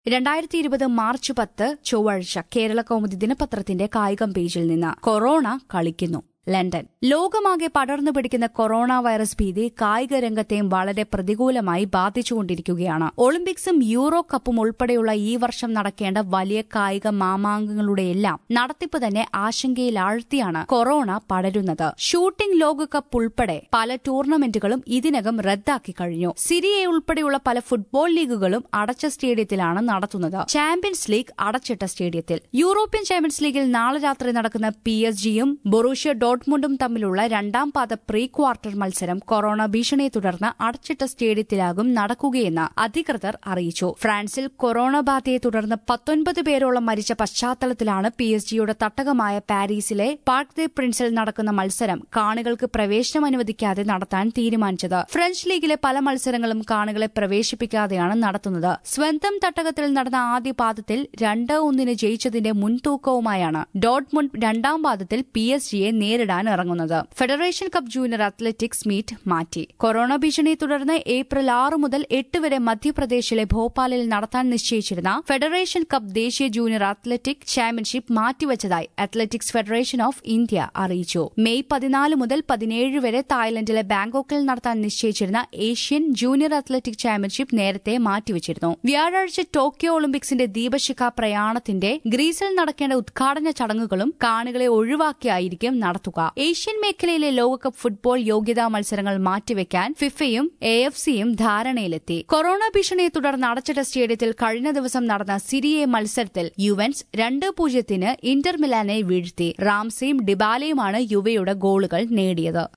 രണ്ടായിരത്തി ഇരുപത് മാർച്ച് പത്ത് ചൊവ്വാഴ്ച കേരള കൗമുദി ദിനപത്രത്തിന്റെ കായികം പേജിൽ നിന്ന് കൊറോണ കളിക്കുന്നു ലണ്ടൻ ലോകമാകെ പടർന്നു പിടിക്കുന്ന കൊറോണ വൈറസ് ഭീതി കായിക രംഗത്തെയും വളരെ പ്രതികൂലമായി ബാധിച്ചുകൊണ്ടിരിക്കുകയാണ് ഒളിമ്പിക്സും യൂറോ കപ്പും ഉൾപ്പെടെയുള്ള ഈ വർഷം നടക്കേണ്ട വലിയ കായിക മാമാങ്കങ്ങളുടെയെല്ലാം നടത്തിപ്പ് തന്നെ ആശങ്കയിൽ ആഴ്ത്തിയാണ് കൊറോണ പടരുന്നത് ഷൂട്ടിംഗ് ലോകകപ്പ് ഉൾപ്പെടെ പല ടൂർണമെന്റുകളും ഇതിനകം റദ്ദാക്കി കഴിഞ്ഞു സിരിയ ഉൾപ്പെടെയുള്ള പല ഫുട്ബോൾ ലീഗുകളും അടച്ച സ്റ്റേഡിയത്തിലാണ് നടത്തുന്നത് ചാമ്പ്യൻസ് ലീഗ് അടച്ചിട്ട സ്റ്റേഡിയത്തിൽ യൂറോപ്യൻ ചാമ്പ്യൻസ് ലീഗിൽ നാളെ രാത്രി നടക്കുന്ന പി എസ് ജിയും ബൊറൂഷ്യ ഡോട്ട്മുണ്ടും തമ്മിലുള്ള രണ്ടാം പാദ പ്രീ ക്വാർട്ടർ മത്സരം കൊറോണ ഭീഷണിയെ തുടർന്ന് അടച്ചിട്ട സ്റ്റേഡിയത്തിലാകും നടക്കുകയെന്ന് അധികൃതർ അറിയിച്ചു ഫ്രാൻസിൽ കൊറോണ ബാധയെ തുടർന്ന് പത്തൊൻപത് പേരോളം മരിച്ച പശ്ചാത്തലത്തിലാണ് പി എസ് ജിയുടെ തട്ടകമായ പാരീസിലെ പാർക്ക് ദെ പ്രിൻസിൽ നടക്കുന്ന മത്സരം കാണികൾക്ക് പ്രവേശനം അനുവദിക്കാതെ നടത്താൻ തീരുമാനിച്ചത് ഫ്രഞ്ച് ലീഗിലെ പല മത്സരങ്ങളും കാണികളെ പ്രവേശിപ്പിക്കാതെയാണ് നടത്തുന്നത് സ്വന്തം തട്ടകത്തിൽ നടന്ന ആദ്യ പാദത്തിൽ രണ്ട് ഒന്നിന് ജയിച്ചതിന്റെ മുൻതൂക്കവുമായാണ് ഡോട്ട്മുണ്ട് രണ്ടാം പാദത്തിൽ പി എസ് ജിയെ നേരിടാൻ ഇറങ്ങുന്നത് federation cup junior athletics meet മാറ്റി കൊറോണ ഭീഷണിയെ തുടർന്ന് ഏപ്രിൽ ആറ് മുതൽ എട്ട് വരെ മധ്യപ്രദേശിലെ ഭോപ്പാലിൽ നടത്താൻ നിശ്ചയിച്ചിരുന്ന ഫെഡറേഷൻ കപ്പ് ദേശീയ ജൂനിയർ അത്ലറ്റിക് ചാമ്പ്യൻഷിപ്പ് മാറ്റിവച്ചതായി അത്ലറ്റിക്സ് ഫെഡറേഷൻ ഓഫ് ഇന്ത്യ അറിയിച്ചു മെയ് പതിനാല് മുതൽ പതിനേഴ് വരെ തായ്ലൻഡിലെ ബാങ്കോക്കിൽ നടത്താൻ നിശ്ചയിച്ചിരുന്ന ഏഷ്യൻ ജൂനിയർ അത്ലറ്റിക് ചാമ്പ്യൻഷിപ്പ് നേരത്തെ മാറ്റിവച്ചിരുന്നു വ്യാഴാഴ്ച ടോക്കിയോ ഒളിമ്പിക്സിന്റെ ദീപശിഖ പ്രയാണത്തിന്റെ ഗ്രീസിൽ നടക്കേണ്ട ഉദ്ഘാടന ചടങ്ങുകളും കാണികളെ ഒഴിവാക്കിയായിരിക്കും നടത്തുക ഏഷ്യൻ മേഖലയിലെ ലോകകപ്പ് ഫുട്ബോൾ യോഗ്യതാ മത്സരങ്ങൾ മാറ്റിവെക്കാൻ ഫിഫയും എ എഫ് സിയും ധാരണയിലെത്തി കൊറോണ ഭീഷണിയെ തുടർന്ന് അടച്ചിട്ട സ്റ്റേഡിയത്തിൽ കഴിഞ്ഞ ദിവസം നടന്ന സിരിയെ മത്സരത്തിൽ യുവൻസ് രണ്ട് പൂജ്യത്തിന് ഇന്റർ മിലാനെ വീഴ്ത്തി റാംസയും ഡിബാലയുമാണ് യുവയുടെ ഗോളുകൾ നേടിയത്